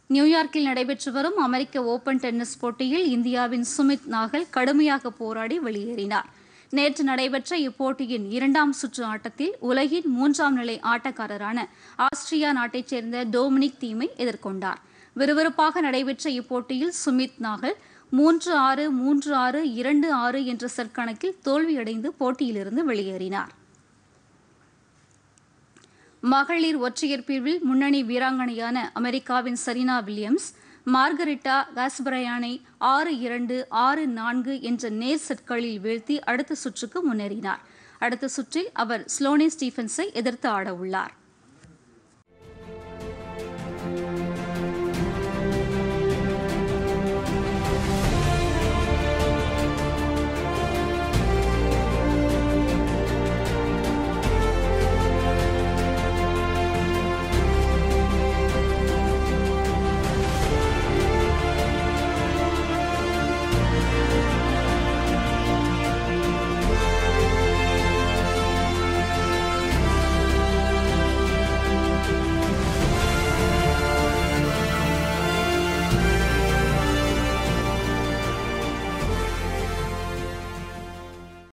நியூயார்க்கில் நடைபெற்று வரும் அமெரிக்க ஓபன் டென்னிஸ் போட்டியில் இந்தியாவின் சுமித் நாகல் கடுமையாக போராடி வெளியேறினார் நேற்று நடைபெற்ற இப்போட்டியின் இரண்டாம் சுற்று ஆட்டத்தில் உலகின் மூன்றாம் நிலை ஆட்டக்காரரான ஆஸ்திரியா நாட்டைச் சேர்ந்த டோமினிக் தீமை எதிர்கொண்டார் விறுவிறுப்பாக நடைபெற்ற இப்போட்டியில் சுமித் நாகல் மூன்று ஆறு மூன்று ஆறு இரண்டு ஆறு என்ற செட் கணக்கில் தோல்வியடைந்து போட்டியிலிருந்து வெளியேறினார் மகளிர் ஒற்றையர் பிரிவில் முன்னணி வீராங்கனையான அமெரிக்காவின் சரீனா வில்லியம்ஸ் மார்கரிட்டா காஸ்பரையானை ஆறு இரண்டு ஆறு நான்கு என்ற நேர் செட்களில் வீழ்த்தி அடுத்த சுற்றுக்கு முன்னேறினார் அடுத்த சுற்றில் அவர் ஸ்லோனி ஸ்டீஃபன்ஸை எதிர்த்து ஆடவுள்ளார்